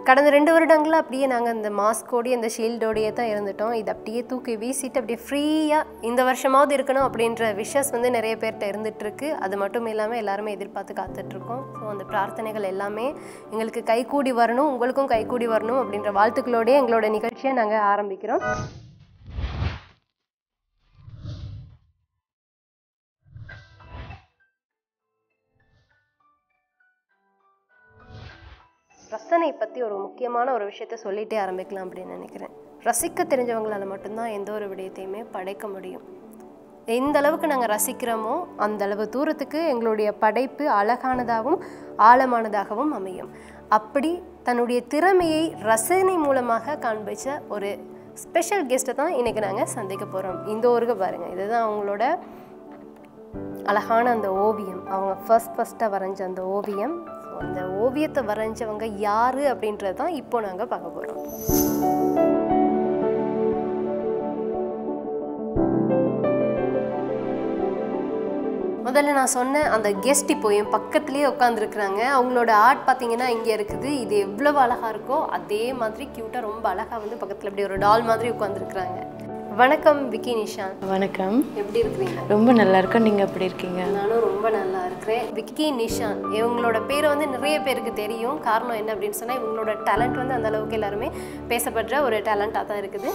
கடந்த ரெண்டு வருடங்களாக அப்படியே நாங்கள் இந்த மாஸ்கோடைய இந்த ஷீல்டோடையே தான் இருந்துட்டோம் இது அப்படியே தூக்கி வீசிட்டு அப்படியே ஃப்ரீயாக இந்த வருஷமாவது இருக்கணும் அப்படின்ற விஷஸ் வந்து நிறைய பேர்கிட்ட இருந்துகிட்ருக்கு அது மட்டும் இல்லாமல் எல்லாருமே எதிர்பார்த்து காத்துட்ருக்கோம் ஸோ அந்த பிரார்த்தனைகள் எல்லாமே எங்களுக்கு கைகூடி வரணும் உங்களுக்கும் கைகூடி வரணும் அப்படின்ற வாழ்த்துக்களோடய எங்களோட நிகழ்ச்சியை நாங்கள் ஆரம்பிக்கிறோம் ரசனை பற்றி ஒரு முக்கியமான ஒரு விஷயத்த சொல்லிட்டே ஆரம்பிக்கலாம் அப்படின்னு நினைக்கிறேன் ரசிக்க தெரிஞ்சவங்களால் மட்டும்தான் எந்த ஒரு விடயத்தையுமே படைக்க முடியும் எந்த அளவுக்கு நாங்கள் ரசிக்கிறோமோ அந்த அளவு தூரத்துக்கு எங்களுடைய படைப்பு அழகானதாகவும் ஆழமானதாகவும் அமையும் அப்படி தன்னுடைய திறமையை ரசனை மூலமாக காண்பிச்ச ஒரு ஸ்பெஷல் கெஸ்ட்டை தான் இன்றைக்கி நாங்கள் சந்திக்க போகிறோம் இந்த ஊருக்கு பாருங்கள் இதுதான் அவங்களோட அழகான அந்த ஓவியம் அவங்க ஃபர்ஸ்ட் ஃபஸ்ட்டாக வரைஞ்ச அந்த ஓவியம் ஸோ அந்த ஓவியத்தை வரைஞ்சவங்க யார் அப்படின்றது தான் இப்போ நாங்கள் பார்க்க போகிறோம் முதல்ல நான் சொன்ன அந்த கெஸ்ட் இப்போ என் பக்கத்துலேயே உட்காந்துருக்குறாங்க அவங்களோட ஆர்ட் பார்த்தீங்கன்னா இங்கே இருக்குது இது எவ்வளவு அழகாக இருக்கோ அதே மாதிரி க்யூட்டாக ரொம்ப அழகாக வந்து பக்கத்தில் அப்படி ஒரு டால் மாதிரி உட்காந்துருக்குறாங்க வணக்கம் விக்கி நிஷான் வணக்கம் எப்படி இருக்கிறீங்க ரொம்ப நல்லா இருக்கேன் நீங்கள் எப்படி இருக்கீங்க நானும் ரொம்ப நல்லா இருக்கிறேன் விக்கி நிஷான் இவங்களோட பேர் வந்து நிறைய பேருக்கு தெரியும் காரணம் என்ன அப்படின்னு சொன்னால் இவங்களோட டேலண்ட் வந்து அந்த அளவுக்கு எல்லாருமே பேசப்படுற ஒரு டேலண்ட்டாக தான் இருக்குது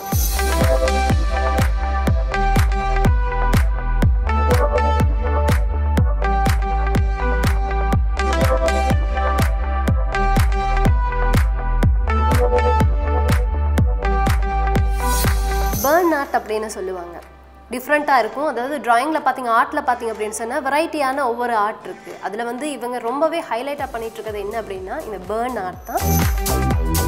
பேர்ன் ஆர்ட் அப்படின்னு சொல்லுவாங்க டிஃப்ரெண்ட்டாக இருக்கும் அதாவது ட்ராயிங்கில் பார்த்தீங்க ஆர்ட்டில் பார்த்தீங்க அப்படின்னு சொன்னால் வெரைட்டியான ஒவ்வொரு ஆர்ட் இருக்குது அதில் வந்து இவங்க ரொம்பவே ஹைலைட்டாக பண்ணிட்டு இருக்கிறது என்ன அப்படின்னா இந்த பேர்ன் ஆர்ட் தான்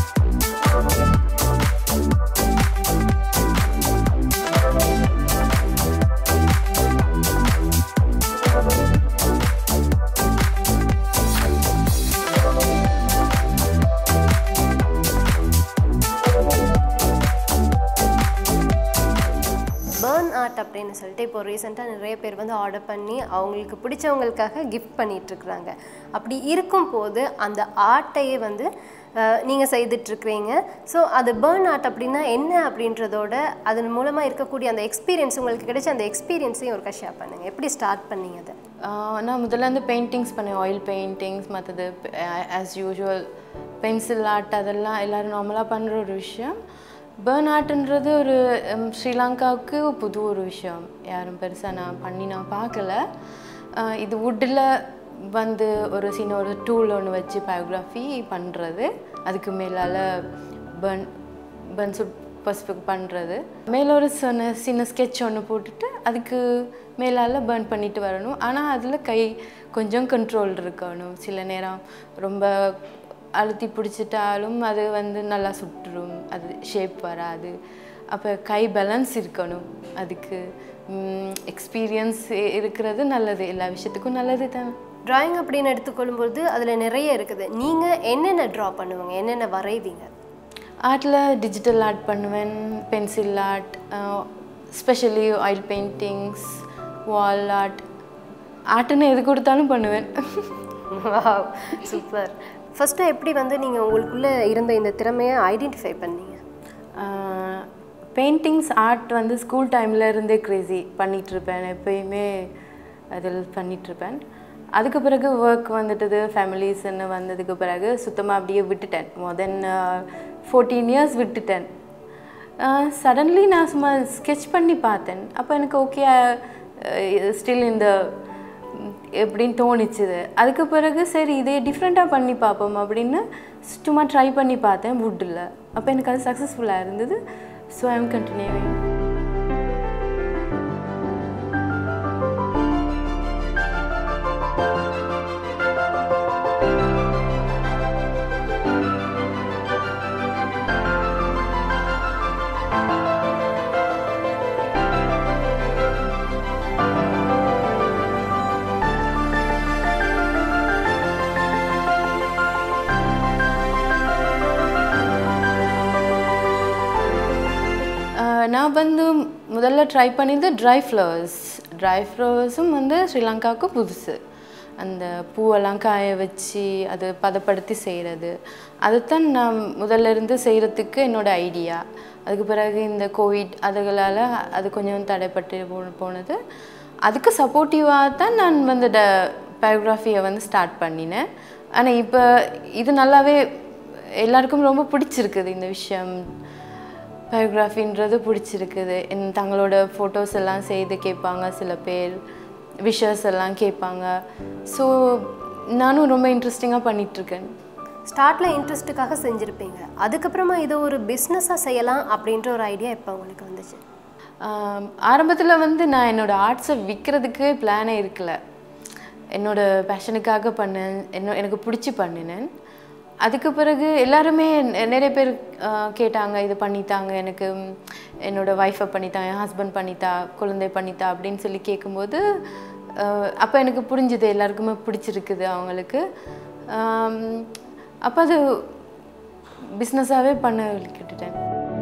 பேர்ன் ஆர்ட் அப்படின்னு சொல்லிட்டு இப்போ ரீசெண்டாக நிறைய பேர் வந்து ஆர்டர் பண்ணி அவங்களுக்கு பிடிச்சவங்களுக்காக கிஃப்ட் பண்ணிகிட்ருக்குறாங்க அப்படி இருக்கும்போது அந்த ஆர்ட்டையே வந்து நீங்கள் செய்துட்ருக்குறீங்க ஸோ அது பேர்ன் ஆர்ட் அப்படின்னா என்ன அப்படின்றதோட அதன் மூலமாக இருக்கக்கூடிய அந்த எக்ஸ்பீரியன்ஸ் உங்களுக்கு கிடைச்ச அந்த எக்ஸ்பீரியன்ஸையும் ஒரு ஷேர் பண்ணுங்கள் எப்படி ஸ்டார்ட் பண்ணீங்க அதை ஆஹ் நான் முதல்ல வந்து பெயிண்டிங்ஸ் பண்ணேன் ஆயில் பெயிண்டிங்ஸ் மற்றது ஆஸ் யூஷுவல் பென்சில் ஆர்ட் அதெல்லாம் எல்லோரும் நார்மலாக பண்ணுற ஒரு விஷயம் பேர்ன் ஆர்ட்ன்றது ஒரு ஹம், ஸ்ரீலங்காவுக்கு புது ஒரு விஷயம் யாரும் பெருசாக நான் பண்ணி நான் பார்க்கல ஆஹ் இது வுட்டில் வந்து ஒரு சின்ன ஒரு டூல் ஒன்று வச்சு பயோகிராஃபி பண்ணுறது அதுக்கு மேலால் பேர்ன் பன் சுட் பசிபிக் பண்ணுறது மேலே ஒரு சொன்ன சின்ன ஸ்கெட்ச் ஒன்று போட்டுட்டு அதுக்கு மேலால் பர்ன் பண்ணிட்டு வரணும் ஆனால் அதில் கை கொஞ்சம் கண்ட்ரோல் இருக்கணும் சில நேரம் ரொம்ப அழுத்தி பிடிச்சிட்டாலும் அது வந்து நல்லா சுட்டுரும் அது ஷேப் வராது அப்போ கை பேலன்ஸ் இருக்கணும் அதுக்கு எக்ஸ்பீரியன்ஸ் இருக்கிறது நல்லது எல்லா விஷயத்துக்கும் நல்லது தான் டிராயிங் அப்படின்னு எடுத்துக்கொள்ளும்போது அதில் நிறைய இருக்குது நீங்கள் என்னென்ன ட்ரா பண்ணுவீங்க என்னென்ன வரைவீங்க ஆர்ட்டில் டிஜிட்டல் ஆர்ட் பண்ணுவேன் pencil art specially oil paintings wall art ஆர்ட்டுன்னு எது கொடுத்தாலும் பண்ணுவேன் சூப்பர் ஃபஸ்ட்டு எப்படி வந்து நீங்கள் உங்களுக்குள்ளே இருந்த இந்த திறமையை ஐடென்டிஃபை பண்ணீங்க பெயிண்டிங்ஸ் ஆர்ட் வந்து ஸ்கூல் டைமில் இருந்தே க்ரேசி பண்ணிகிட்ருப்பேன் எப்பயுமே அதில் பண்ணிகிட்ருப்பேன் அதுக்கு பிறகு ஒர்க் வந்துட்டது ஃபேமிலிஸ்ன்னு வந்ததுக்கு பிறகு சுத்தமாக அப்படியே விட்டுட்டேன் மொர் தென் ஃபோர்டீன் இயர்ஸ் விட்டுட்டேன் சடன்லி நான் சும்மா ஸ்கெட்ச் பண்ணி பார்த்தேன் அப்போ எனக்கு ஓகே ஸ்டில் இந்த ம், எப்படின்னு தோணுச்சுது அதுக்கு பிறகு சரி இதே டிஃப்ரெண்ட்டாக பண்ணி பார்ப்போம் அப்படின்னு சும்மா ட்ரை பண்ணி பார்த்தேன் வுட்டில் அப்போ எனக்கு அது சக்ஸஸ்ஃபுல்லாக இருந்தது so I am continuing ah நான் வந்து முதல்ல ட்ரை பண்ணியது ட்ரை ஃப்ளவர்ஸ் ட்ரை ஃப்ளவர்ஸும் வந்து ஸ்ரீலங்காவுக்கு புதுசு அந்த பூவெல்லாம் காய வச்சு அது பதப்படுத்தி செய்கிறது அதுதான் நான் முதல்ல இருந்து செய்கிறதுக்கு என்னோட ஐடியா அதுக்கு பிறகு இந்த கோவிட் அதுகளால் அது கொஞ்சம் தடைப்பட்டு போ- போனது அதுக்கு சப்போர்ட்டிவாக தான் நான் வந்து ட பயோகிராஃபியை வந்து ஸ்டார்ட் பண்ணினேன் ஆனால் இப்போ இது நல்லாவே எல்லாருக்கும் ரொம்ப பிடிச்சிருக்குது இந்த விஷயம் பயோகிராஃபின்றது பிடிச்சிருக்குது என் தங்களோட ஃபோட்டோஸ் எல்லாம் செய்து கேட்பாங்க சில பேர் விஷஸ் எல்லாம் கேட்பாங்க ஸோ நானும் ரொம்ப இன்ட்ரெஸ்டிங்காக பண்ணிகிட்ருக்கேன் ஸ்டார்ட்டில் இன்ட்ரெஸ்ட்டுக்காக செஞ்சுருப்பீங்க அதுக்கப்புறமா இதை ஒரு பிஸ்னஸாக செய்யலாம் அப்படின்ற ஒரு ஐடியா எப்போ உங்களுக்கு வந்துச்சு ஆரம்பத்தில் வந்து நான் என்னோட ஆர்ட்ஸை விற்கிறதுக்கு பிளானே இருக்கல என்னோட பேஷனுக்காக பண்ணேன் என்ன எனக்கு பிடிச்சி பண்ணினேன் அதுக்கு பிறகு எல்லாருமே நெ- நிறைய பேர் ஆஹ், கேட்டாங்க இது பண்ணித்தாங்க எனக்கு ம், என்னோட ஒய்ஃபை பண்ணித்தா என் ஹஸ்பண்ட் பண்ணித்தா குழந்தை பண்ணித்தா அப்படின்னு சொல்லி கேட்கும்போது அப்போ எனக்கு புரிஞ்சுது எல்லாருக்குமே பிடிச்சிருக்குது அவங்களுக்கு அப்போ அது பிஸ்னஸாகவே பண்ண கேட்டுட்டேன்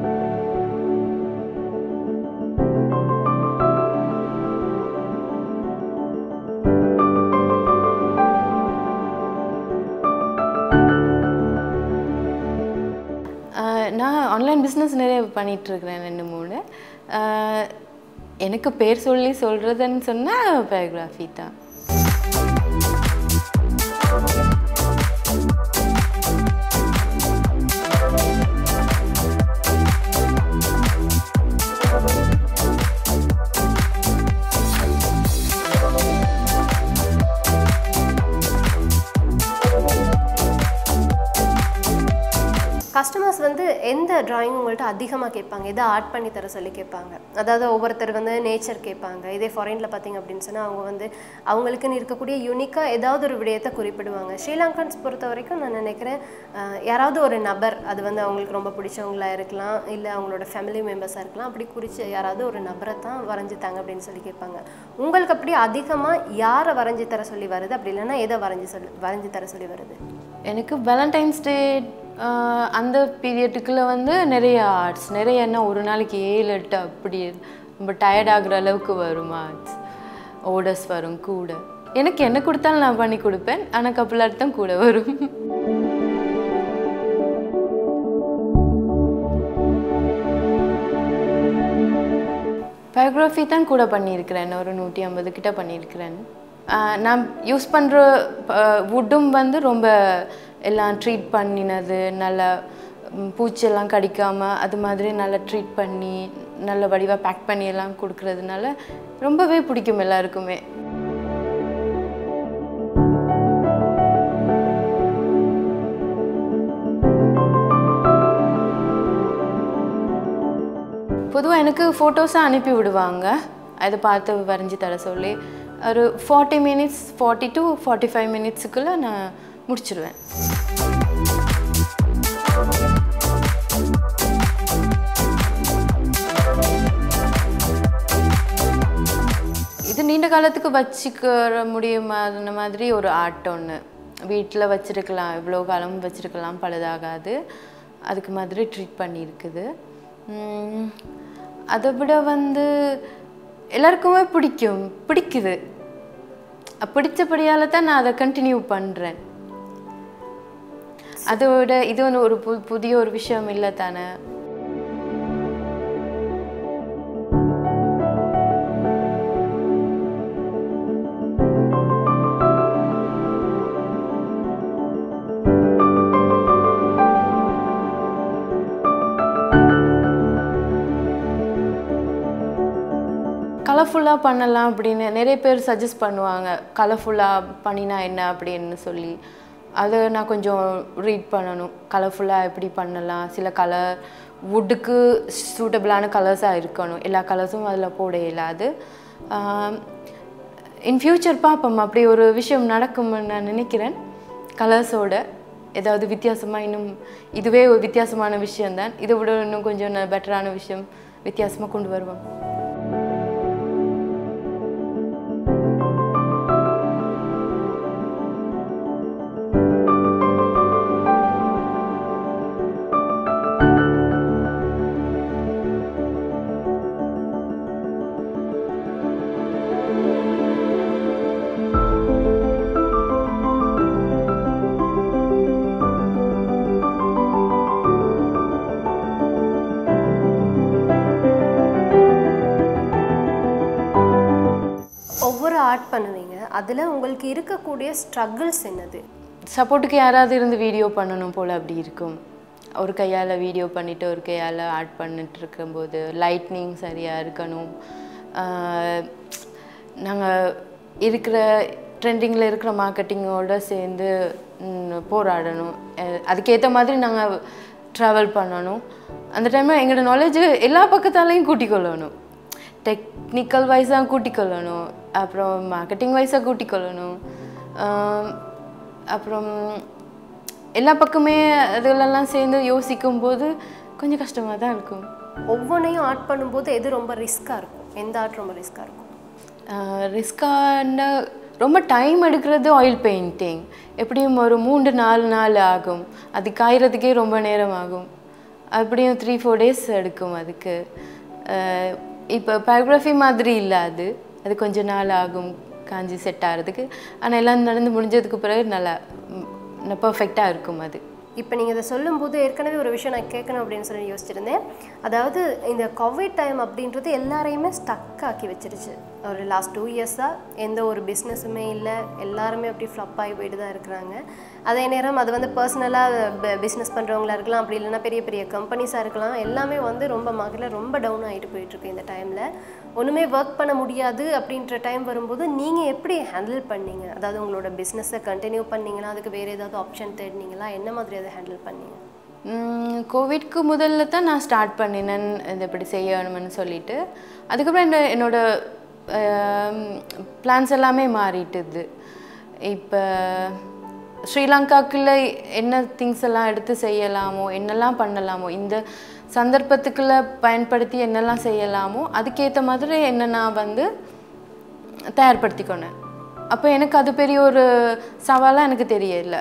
ஆஹ் நான் ஆன்லைன் பிஸ்னஸ் நிறைய பண்ணிகிட்ருக்கிறேன் ரெண்டு மூணு ஆஹ் எனக்கு பேர் சொல்லி சொல்கிறதுன்னு சொன்னால் பயோகிராஃபி தான் கஸ்டமர்ஸ் வந்து எந்த டிராயிங் உங்கள்கிட்ட அதிகமாக கேட்பாங்க எதை ஆர்ட் பண்ணி தர சொல்லி கேட்பாங்க அதாவது ஒவ்வொருத்தர் வந்து நேச்சர் கேட்பாங்க இதே ஃபாரினில் பார்த்தீங்க அப்படின்னு சொன்னால் அவங்க வந்து அவங்களுக்குன்னு இருக்கக்கூடிய யூனிக்காக ஏதாவது ஒரு விடயத்தை குறிப்பிடுவாங்க ஸ்ரீலங்கன்ஸ் பொறுத்த வரைக்கும் நான் நினைக்கிறேன் அஹ், யாராவது ஒரு நபர் அது வந்து அவங்களுக்கு ரொம்ப பிடிச்சவங்களா இருக்கலாம் இல்லை அவங்களோட ஃபேமிலி மெம்பர்ஸாக இருக்கலாம் அப்படி குறித்து யாராவது ஒரு நபரை தான் வரைஞ்சி தாங்க அப்படின்னு சொல்லி கேட்பாங்க உங்களுக்கு அப்படி அதிகமாக யாரை வரைஞ்சி தர சொல்லி வருது அப்படி இல்லைன்னா எதை வரைஞ்சி சொல்லி வரைஞ்சி தர சொல்லி வருது எனக்கு வேலண்டைன்ஸ் டே அந்த பீரியட்டுக்குள்ளே வந்து நிறைய ஆர்ட்ஸ் நிறைய என்ன ஒரு நாளைக்கு ஏழு எட்டு அப்படி ரொம்ப டயர்ட் ஆகுற அளவுக்கு வரும் ஆர்ட்ஸ் ஓடர்ஸ் வரும் கூட எனக்கு என்ன கொடுத்தாலும் நான் பண்ணி கொடுப்பேன் ஆனால் கப்பலாட்டு தான் கூட வரும் பயோகிராஃபி தான் கூட பண்ணியிருக்கிறேன் ஒரு நூற்றி ஐம்பது கிட்ட பண்ணியிருக்கிறேன் ஆஹ் நான் யூஸ் பண்ணுற வுட்டும் வந்து ரொம்ப எல்லாம் ட்ரீட் பண்ணினது நல்லா ம், பூச்செல்லாம் கடிக்காமல் அது மாதிரி நல்லா ட்ரீட் பண்ணி நல்ல வடிவாக பேக் பண்ணி எல்லாம் கொடுக்கறதுனால ரொம்பவே பிடிக்கும் எல்லாருக்குமே பொதுவாக எனக்கு ஃபோட்டோஸாக அனுப்பி விடுவாங்க அதை பார்த்து வரைஞ்சி தர சொல்லி ஒரு forty minutes forty to forty five மினிட்ஸுக்குள்ளே நான் முடிச்சிடுவேன் இது நீண்ட காலத்துக்கு வச்சுக்கிற முடியுமான மாதிரி ஒரு ஆர்ட் ஒன்று வீட்டில் வச்சிருக்கலாம் எவ்வளோ காலம் வச்சிருக்கலாம் பழுதாகாது அதுக்கு மாதிரி ட்ரீட் பண்ணியிருக்குது உம், அதை விட வந்து எல்லாருக்குமே பிடிக்கும் பிடிக்குது பிடிச்சபடியால் தான் நான் அதை கண்டினியூ பண்ணுறேன் அதோட இது வந்து ஒரு பு புதிய ஒரு விஷயம் இல்லை தானே கலர்ஃபுல்லாக பண்ணலாம் அப்படின்னு நிறைய பேர் சஜஸ்ட் பண்ணுவாங்க கலர்ஃபுல்லாக பண்ணினா என்ன அப்படின்னு சொல்லி அதை நான் கொஞ்சம் ரீட் பண்ணணும் கலர்ஃபுல்லாக எப்படி பண்ணலாம் சில கலர் வுட்டுக்கு சூட்டபிளான கலர்ஸாக இருக்கணும் எல்லா கலர்ஸும் அதில் போட இயலாது இன் ஃப்யூச்சர் பார்ப்போம் அப்படி ஒரு விஷயம் நடக்கும்னு நான் நினைக்கிறேன் கலர்ஸோட ஏதாவது வித்தியாசமாக இன்னும் இதுவே ஒரு வித்தியாசமான விஷயம்தான் இதை விட இன்னும் கொஞ்சம் பெட்டரான விஷயம் வித்தியாசமாக கொண்டு வருவோம் ஆர்ட் பண்ணுவீங்க அதில் உங்களுக்கு இருக்கக்கூடிய ஸ்ட்ரகிள்ஸ் என்னது சப்போர்ட்டுக்கு யாராவது இருந்து வீடியோ பண்ணணும் போல் அப்படி இருக்கும் ஒரு கையால் வீடியோ பண்ணிவிட்டு ஒரு கையால் ஆர்ட் பண்ணிட்டு இருக்கும்போது லைட்னிங் சரியாக இருக்கணும் நாங்கள் இருக்கிற ட்ரெண்டிங்கில் இருக்கிற மார்க்கெட்டிங்கோடு சேர்ந்து ம், போராடணும் அஹ் அதுக்கேற்ற மாதிரி நாங்கள் ட்ராவல் பண்ணணும் அந்த டைமில் எங்களோட நாலேஜ் எல்லா பக்கத்தாலையும் கூட்டிக் கொள்ளணும் டெக்னிக்கல் வைஸாக கூட்டிக் கொள்ளணும் அப்புறம் மார்க்கெட்டிங் வைஸாக கூட்டிக் கொள்ளணும் ஆம், அப்புறம் எல்லா பக்கமே அதுகளெல்லாம் சேர்ந்து யோசிக்கும் போது கொஞ்சம் கஷ்டமாக தான் இருக்கும் ஒவ்வொன்றையும் ஆர்ட் பண்ணும்போது எது ரொம்ப ரிஸ்க்காக இருக்கும் எந்த ஆர்ட் ரொம்ப ரிஸ்க்காக இருக்கும் ரிஸ்கான ரொம்ப டைம் எடுக்கிறது ஆயில் பெயிண்டிங் எப்படியும் ஒரு மூன்று நாலு நாள் ஆகும் அது காயறதுக்கே ரொம்ப நேரம் ஆகும் அப்படியும் த்ரீ ஃபோர் டேஸ் எடுக்கும் அதுக்கு இப்போ பயோகிராஃபி மாதிரி இல்லை அது அது கொஞ்சம் நாள் ஆகும் காஞ்சி செட் ஆகிறதுக்கு ஆனால் எல்லாம் நடந்து முடிஞ்சதுக்கு பிறகு நல்லா பர்ஃபெக்டாக இருக்கும் அது இப்போ நீங்கள் இதை சொல்லும்போது ஏற்கனவே ஒரு விஷயம் நான் கேட்கணும் அப்படின்னு சொல்லி யோசிச்சிருந்தேன் அதாவது இந்த கோவிட் டைம் அப்படின்றது எல்லாரையுமே ஸ்டக் ஆக்கி வச்சிருச்சு ஒரு லாஸ்ட் டூ இயர்ஸாக எந்த ஒரு பிஸ்னஸுமே இல்லை எல்லாருமே அப்படி ஃப்ளப் ஆகி போயிட்டு தான் இருக்கிறாங்க அதே நேரம் அது வந்து பர்சனலாக பிஸ்னஸ் பண்ணுறவங்களா இருக்கலாம் அப்படி இல்லைன்னா பெரிய பெரிய கம்பெனிஸாக இருக்கலாம் எல்லாமே வந்து ரொம்ப மார்க்கெட்டில் ரொம்ப டவுன் ஆகிட்டு போயிட்டுருக்கு இந்த டைமில் ஒன்றுமே ஒர்க் பண்ண முடியாது அப்படின்ற டைம் வரும்போது நீங்கள் எப்படி ஹேண்டில் பண்ணீங்க அதாவது உங்களோட பிஸ்னஸை கண்டினியூ பண்ணீங்களா அதுக்கு வேறு ஏதாவது ஆப்ஷன் தேடினீங்களா என்ன மாதிரி அதை ஹேண்டில் பண்ணீங்க கோவிட்க்கு முதல்ல தான் நான் ஸ்டார்ட் பண்ணினேன் இது இப்படி செய்யணும்னு சொல்லிட்டு அதுக்கப்புறம் என்ன என்னோட பிளான்ஸ் எல்லாமே மாறிட்டுது இப்போ ஸ்ரீலங்காக்குள்ள என்ன திங்ஸ் எல்லாம் எடுத்து செய்யலாமோ என்னெல்லாம் பண்ணலாமோ இந்த சந்தர்ப்பத்துக்குள்ள பயன்படுத்தி என்னெல்லாம் செய்யலாமோ அதுக்கேற்ற மாதிரி என்ன நான் வந்து தயார்படுத்திக்கொண்டேன் அப்போ எனக்கு அது பெரிய ஒரு சவாலாக எனக்கு தெரியல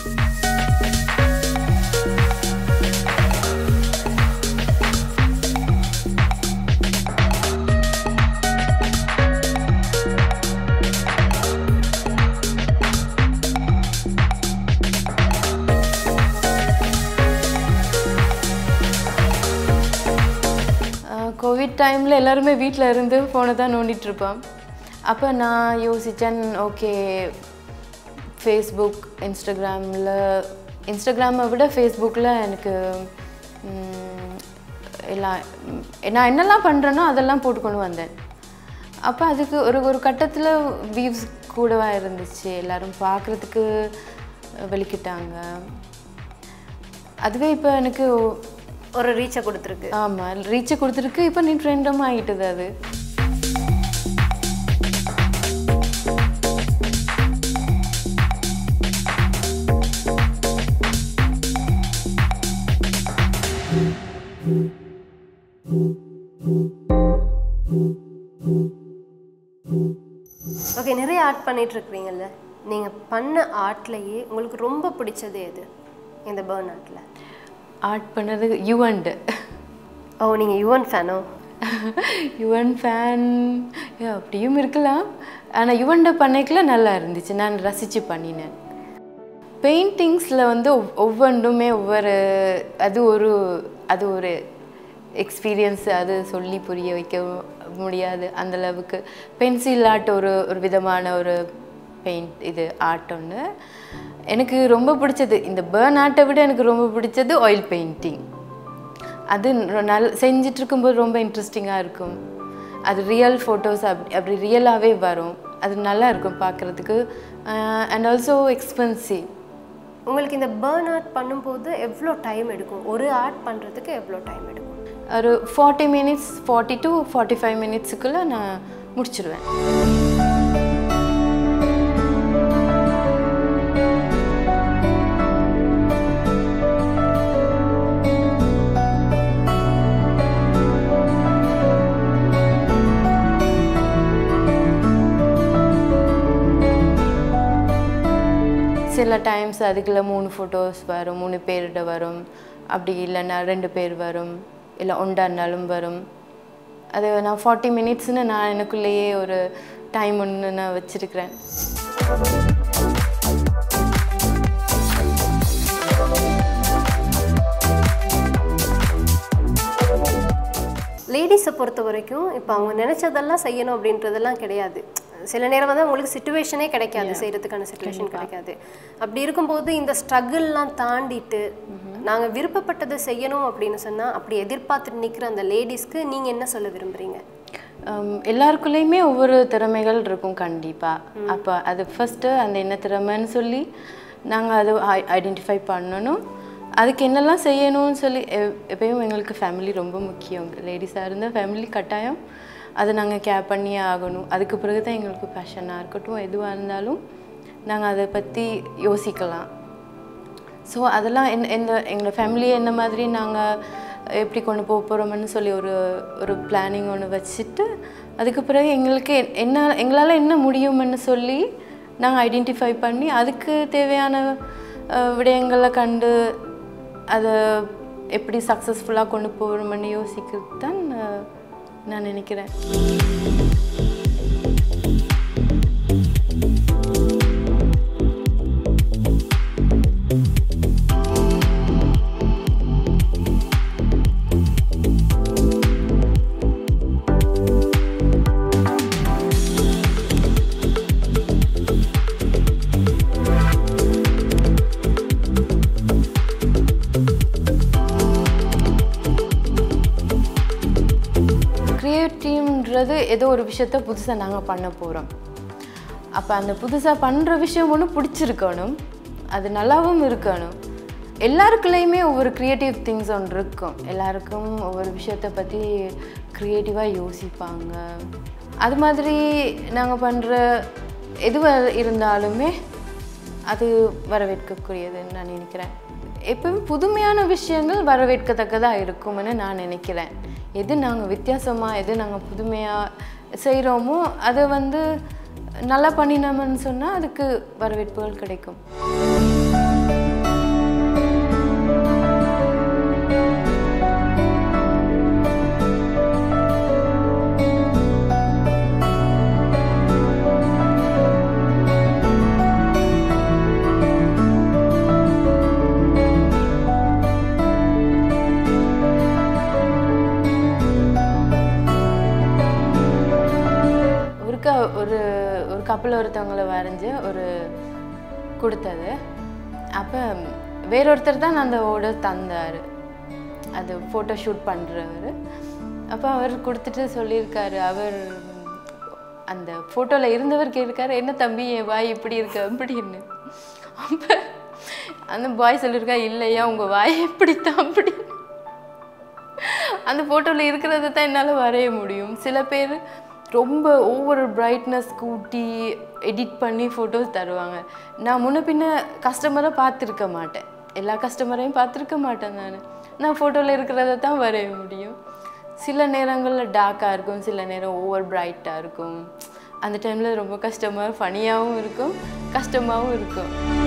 கோவிட் டைமில் எல்லாருமே வீட்டில் இருந்து ஃபோனை தான் நோண்டிட்டு இருப்போம் அப்போ நான் யோசித்தேன் ஓகே ஃபேஸ்புக் இன்ஸ்டாகிராமில் இன்ஸ்டாகிராமை விட ஃபேஸ்புக்கில் எனக்கு ம், எல்லாம் ம், நான் என்னெல்லாம் பண்ணுறேனோ அதெல்லாம் போட்டு கொண்டு வந்தேன் அப்போ அதுக்கு ஒரு ஒரு கட்டத்தில் வியூஸ் கூடவா இருந்துச்சு எல்லாரும் பார்க்குறதுக்கு வெளிக்கிட்டாங்க அதுவே இப்போ எனக்கு ஒரு ரீச்சை கொடுத்துருக்கு ஆமாம் ரீச்சை கொடுத்துருக்கு இப்போ நீ ட்ரெண்டும் ஆகிட்டுது அது ஓகே நிறைய ஆர்ட் பண்ணிட்டு இருக்கிறீங்கல்ல நீங்கள் பண்ண ஆர்ட்லேயே உங்களுக்கு ரொம்ப பிடிச்சது எது இந்த பேர்ன் ஆர்ட்டில் ஆர்ட் பண்ணது யுவன்டு ஓ நீங்கள் யுவன் ஃபேனோ யுவன் ஃபேன் அப்படியும் இருக்கலாம் ஆனால் யுவன்ட பண்ணிக்கல நல்லா இருந்துச்சு நான் ரசித்து பண்ணினேன் பெயிண்டிங்ஸில் வந்து ஒவ்- ஒவ்வொன்றுமே ஒவ்வொரு அது ஒரு அது ஒரு எக்ஸ்பீரியன்ஸ் அது சொல்லி புரிய வைக்க முடியாது அந்த அளவுக்கு பென்சில் ஆர்ட் ஒரு ஒரு விதமான ஒரு பெயிண்ட் இது ஆர்ட் ஒன்று எனக்கு ரொம்ப பிடிச்சது இந்த பேர்ன் ஆர்ட்டை விட எனக்கு ரொம்ப பிடிச்சது ஆயில் பெயிண்டிங் அது ந- நல் செஞ்சுட்டு இருக்கும்போது ரொம்ப இன்ட்ரெஸ்டிங்காக இருக்கும் அது ரியல் ஃபோட்டோஸ் அப்படி அப்படி ரியலாகவே வரும் அது நல்லா இருக்கும் பார்க்குறதுக்கு அண்ட் ஆல்சோ எக்ஸ்பென்சிவ் உங்களுக்கு இந்த பேர்ன் ஆர்ட் பண்ணும்போது எவ்வளோ டைம் எடுக்கும் ஒரு ஆர்ட் பண்ணுறதுக்கு எவ்வளோ டைம் எடுக்கும் ஒரு forty minutes forty to forty five மினிட்ஸுக்குள்ளே நான் முடிச்சிடுவேன் சில டைம்ஸ் அதுக்குள்ள மூணு ஃபோட்டோஸ் வரும் மூணு பேர்கிட்ட வரும் அப்படி இல்லைன்னா ரெண்டு பேர் வரும் இல்லை ஒன்றானாலும் வரும் அது நான் ஃபார்ட்டி மினிட்ஸ்னு நான் எனக்குள்ளேயே ஒரு டைம் ஒன்று நான் வச்சுருக்கிறேன் லேடிஸை பொறுத்த வரைக்கும் இப்போ அவங்க நினச்சதெல்லாம் செய்யணும் அப்படின்றதெல்லாம் கிடையாது சில நேரம் வந்து உங்களுக்கு சுச்சுவேஷனே கிடைக்காது செய்யறதுக்கான சுச்சுவேஷன் கிடைக்காது அப்படி இருக்கும்போது இந்த ஸ்ட்ரகிள்லாம் தாண்டிட்டு நாங்க விருப்பப்பட்டதை செய்யணும் அப்படின்னு சொன்னா அப்படி எதிர்பார்த்துட்டு நிக்கிற அந்த லேடிஸ்க்கு நீங்க என்ன சொல்ல விரும்புறீங்க ஹம், எல்லாருக்குள்ளேயுமே ஒவ்வொரு திறமைகள் இருக்கும் கண்டிப்பாக அப்போ அது ஃபஸ்ட்டு அந்த என்ன திறமைன்னு சொல்லி நாங்கள் அதை ஐடென்டிஃபை பண்ணணும் அதுக்கு என்னெல்லாம் செய்யணும்னு சொல்லி எ- எப்பயும் எங்களுக்கு ஃபேமிலி ரொம்ப முக்கியம் லேடிஸாக இருந்தால் ஃபேமிலி கட்டாயம் அதை நாங்கள் கேர் பண்ணியே ஆகணும் அதுக்கு பிறகு தான் எங்களுக்கு பேஷனாக இருக்கட்டும் எதுவாக இருந்தாலும் நாங்கள் அதை பற்றி யோசிக்கலாம் ஸோ அதெல்லாம் என் எந்த எங்களோட ஃபேமிலியை என்ன மாதிரி நாங்கள் எப்படி கொண்டு போக போகிறோம்னு சொல்லி ஒரு ஒரு பிளானிங் ஒன்று வச்சுட்டு அதுக்கு பிறகு எங்களுக்கு என்- என்ன எங்களால் என்ன முடியும்னு சொல்லி நாங்கள் ஐடென்டிஃபை பண்ணி அதுக்கு தேவையான அஹ், விடயங்களை கண்டு அதை எப்படி சக்ஸஸ்ஃபுல்லாக கொண்டு போகிறோம்னு யோசிக்கிறது தான் அஹ், நான் நினைக்கிறேன் க்ரியேட்டிவ்ன்றது ஏதோ ஒரு விஷயத்த புதுசாக நாங்கள் பண்ண போகிறோம் அப்போ அந்த புதுசாக பண்ணுற விஷயம் ஒன்று பிடிச்சிருக்கணும் அது நல்லாவும் இருக்கணும் எல்லாருக்குள்ளேயுமே ஒவ்வொரு க்ரியேட்டிவ் திங்ஸ் ஒன்று இருக்கும் எல்லாருக்கும் ஒவ்வொரு விஷயத்தை பற்றி க்ரியேட்டிவாக யோசிப்பாங்க அது மாதிரி நாங்கள் பண்ணுற எதுவாக இருந்தாலுமே அது வரவேற்கக்கூடியதுன்னு நான் நினைக்கிறேன் எப்பவும் புதுமையான விஷயங்கள் வரவேற்கத்தக்கதாக இருக்கும்னு நான் நினைக்கிறேன் எது நாங்கள் வித்தியாசமாக எது நாங்கள் புதுமையாக செய்கிறோமோ அதை வந்து நல்லா பண்ணினோம்னு சொன்னால் அதுக்கு வரவேற்புகள் கிடைக்கும் ஒருக்கா ஒரு ஒரு கப்பல் ஒருத்தவங்களை வரைஞ்சி ஒரு கொடுத்தது அப்போ வேறொருத்தர் தான் அந்த ஓர்டர் தந்தார் அது ஃபோட்டோ ஷூட் பண்ணுறவர் அப்போ அவர் கொடுத்துட்டு சொல்லியிருக்காரு அவர் அந்த ஃபோட்டோவில் இருந்தவர் கேட்டிருக்காரு என்ன தம்பி என் வாய் இப்படி இருக்கு அப்படின்னு அப்போ அந்த பாய் சொல்லியிருக்கா இல்லையா உங்கள் வாய் இப்படித்தான் அப்படின்னு அந்த ஃபோட்டோவில் இருக்கிறத தான் என்னால் வரைய முடியும் சில பேர் ரொம்ப ஓவர் பிரைட்னஸ் கூட்டி எடிட் பண்ணி ஃபோட்டோஸ் தருவாங்க நான் முன்ன பின்ன கஸ்டமரை பார்த்துருக்க மாட்டேன் எல்லா கஸ்டமரையும் பார்த்துருக்க மாட்டேன் நான் நான் ஃபோட்டோவில் இருக்கிறத தான் வரைய முடியும் சில நேரங்களில் டார்க்காக இருக்கும் சில நேரம் ஓவர் பிரைட்டாக இருக்கும் அந்த டைமில் ரொம்ப கஷ்டமாக ஃபனியாகவும் இருக்கும் கஷ்டமாகவும் இருக்கும்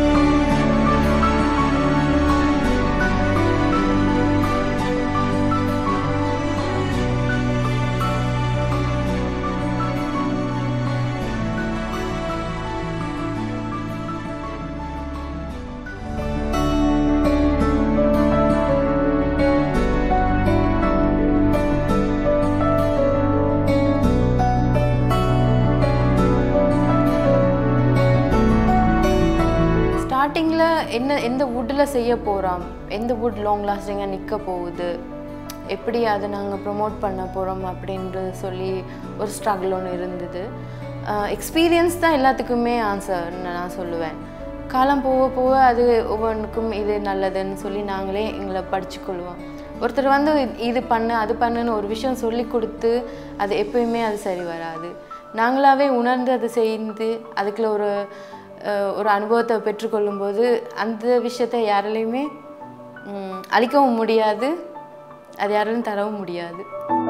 ஸ்டார்டிங்கில் என்ன எந்த வுட்டில் செய்ய போகிறோம் எந்த வுட் லாங் லாஸ்டிங்காக நிற்க போகுது எப்படி அதை நாங்கள் ப்ரொமோட் பண்ண போகிறோம் அப்படின்றது சொல்லி ஒரு ஸ்ட்ரகிள் ஒன்று இருந்தது எக்ஸ்பீரியன்ஸ் தான் எல்லாத்துக்குமே ஆன்சர் நான் சொல்லுவேன் காலம் போக போக அது ஒவ்வொன்றுக்கும் இது நல்லதுன்னு சொல்லி நாங்களே எங்களை படிச்சுக்கொள்வோம் ஒருத்தர் வந்து இது பண்ணு அது பண்ணுன்னு ஒரு விஷயம் சொல்லி கொடுத்து அது எப்பயுமே அது சரி வராது நாங்களாவே உணர்ந்து அதை செய்து அதுக்குள்ள ஒரு அஹ், ஒரு அனுபவத்தை பெற்றுக்கொள்ளும்போது அந்த விஷயத்தை யாராலையுமே ம், அழிக்கவும் முடியாது அது யாராலும் தரவும் முடியாது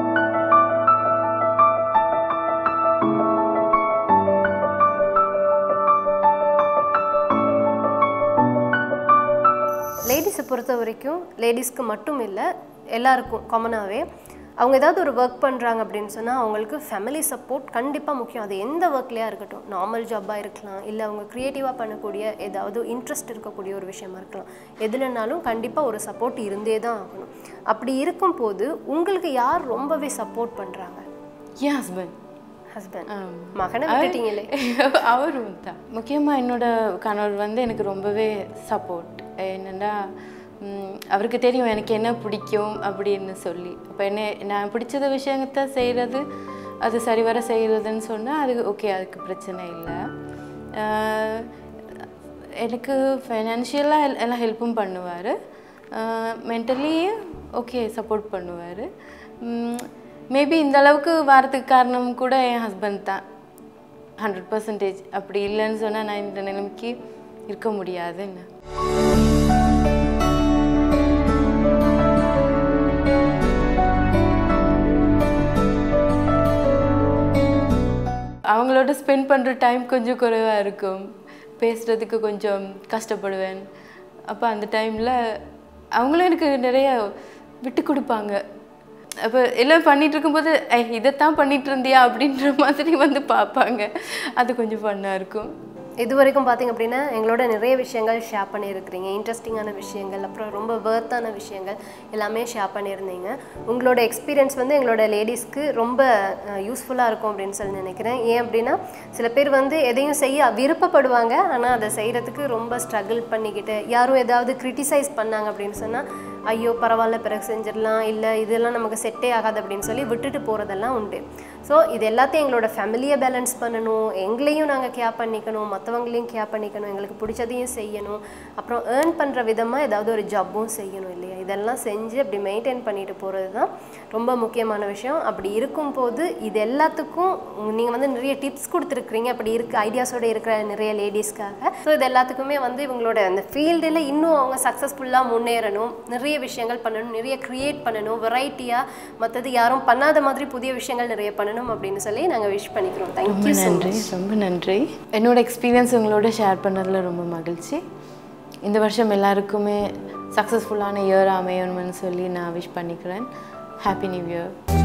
லேடிஸை பொறுத்த வரைக்கும் லேடிஸ்க்கு மட்டும் இல்லை எல்லாருக்கும் காமனாகவே அவங்க ஏதாவது ஒரு ஒர்க் பண்ணுறாங்க அப்படின்னு சொன்னால் அவங்களுக்கு ஃபேமிலி சப்போர்ட் கண்டிப்பாக முக்கியம் அது எந்த ஒர்க்லேயா இருக்கட்டும் நார்மல் ஜாப்பாக இருக்கலாம் இல்லை அவங்க க்ரியேட்டிவாக பண்ணக்கூடிய ஏதாவது இன்ட்ரெஸ்ட் இருக்கக்கூடிய ஒரு விஷயமா இருக்கலாம் எதுலனாலும் கண்டிப்பாக ஒரு சப்போர்ட் இருந்தே தான் ஆகணும் அப்படி இருக்கும்போது உங்களுக்கு யார் ரொம்பவே சப்போர்ட் பண்ணுறாங்க என் ஹஸ்பண்ட் ஹஸ்பண்ட் ஆமா. மகனை விட்டுட்டீங்களே அவரும் தான் முக்கியமாக என்னோட கணவர் வந்து எனக்கு ரொம்பவே சப்போர்ட் என்னென்னா அவருக்கு தெரியும் எனக்கு என்ன பிடிக்கும் அப்படின்னு சொல்லி அப்போ என்ன நான் பிடிச்சத விஷயத்த செய்கிறது அது சரிவர செய்கிறதுன்னு சொன்னால் அது ஓகே அதுக்கு பிரச்சனை இல்லை ஆஹ் எனக்கு ஃபைனான்ஷியலாக எல்லாம் ஹெல்ப்பும் பண்ணுவார் மென்டலி ஓகே சப்போர்ட் பண்ணுவார் மேபி இந்த அளவுக்கு வரதுக்கு காரணம் கூட என் ஹஸ்பண்ட் தான் ஹண்ட்ரட் பர்சன்டேஜ் அப்படி இல்லைன்னு சொன்னால் நான் இந்த நிலைமைக்கு இருக்க முடியாதுன்னு அவங்களோட ஸ்பெண்ட் பண்ணுற டைம் கொஞ்சம் குறைவாக இருக்கும் பேசுகிறதுக்கு கொஞ்சம் கஷ்டப்படுவேன் அப்போ அந்த டைமில் அவங்களும் எனக்கு நிறைய விட்டு கொடுப்பாங்க அப்போ எல்லாம் பண்ணிட்டு இருக்கும்போது ஐ இதைத்தான் பண்ணிட்டு இருந்தியா அப்படின்ற மாதிரி வந்து பார்ப்பாங்க அது கொஞ்சம் ஃபன்னாக இருக்கும் இது வரைக்கும் பார்த்தீங்க அப்படின்னா எங்களோட நிறைய விஷயங்கள் ஷேர் பண்ணியிருக்கிறீங்க இன்ட்ரெஸ்டிங்கான விஷயங்கள் அப்புறம் ரொம்ப வேர்த்தான விஷயங்கள் எல்லாமே ஷேர் பண்ணியிருந்தீங்க உங்களோட எக்ஸ்பீரியன்ஸ் வந்து எங்களோட லேடிஸ்க்கு ரொம்ப யூஸ்ஃபுல்லாக இருக்கும் அப்படின்னு சொல்லி நினைக்கிறேன் ஏன் அப்படின்னா சில பேர் வந்து எதையும் செய்ய விருப்பப்படுவாங்க ஆனால் அதை செய்கிறதுக்கு ரொம்ப ஸ்ட்ரகிள் பண்ணிக்கிட்டு யாரும் ஏதாவது கிரிட்டிசைஸ் பண்ணாங்க அப்படின்னு சொன்னால் ஐயோ பரவாயில்ல பிறகு செஞ்சிடலாம் இல்லை இதெல்லாம் நமக்கு செட்டே ஆகாது அப்படின்னு சொல்லி விட்டுட்டு போகிறதெல்லாம் உண்டு ஸோ இது எல்லாத்தையும் எங்களோட ஃபேமிலியை பேலன்ஸ் பண்ணணும் எங்களையும் நாங்கள் கேர் பண்ணிக்கணும் மற்றவங்களையும் கேர் பண்ணிக்கணும் எங்களுக்கு பிடிச்சதையும் செய்யணும் அப்புறம் ஏர்ன் பண்ணுற விதமாக ஏதாவது ஒரு ஜப்பும் செய்யணும் இல்லையா இதெல்லாம் செஞ்சு அப்படி மெயின்டைன் பண்ணிட்டு போகிறது தான் ரொம்ப முக்கியமான விஷயம் அப்படி இருக்கும்போது இது எல்லாத்துக்கும் நீங்கள் வந்து நிறைய டிப்ஸ் கொடுத்துருக்குறீங்க அப்படி இருக்க ஐடியாஸோட இருக்கிற நிறைய லேடிஸ்க்காக ஸோ இது எல்லாத்துக்குமே வந்து இவங்களோட அந்த ஃபீல்டில் இன்னும் அவங்க சக்ஸஸ்ஃபுல்லாக முன்னேறணும் நிறைய விஷயங்கள் பண்ணணும் நிறைய க்ரியேட் பண்ணணும் வெரைட்டியாக மற்றது யாரும் பண்ணாத மாதிரி புதிய விஷயங்கள் நிறைய பண்ணணும் அப்படின்னு சொல்லி நாங்கள் விஷ் பண்ணிக்கிறோம் ரொம்ப தேங்க்யூ ஸோ நன்றி ரொம்ப நன்றி என்னோட எக்ஸ்பீரியன்ஸ் உங்களோட ஷேர் பண்ணதில் ரொம்ப மகிழ்ச்சி இந்த வருஷம் எல்லாருக்குமே சக்ஸஸ்ஃபுல்லான இயர் அமையணும்னு சொல்லி நான் விஷ் பண்ணிக்கிறேன் ஹாப்பி நியூ இயர்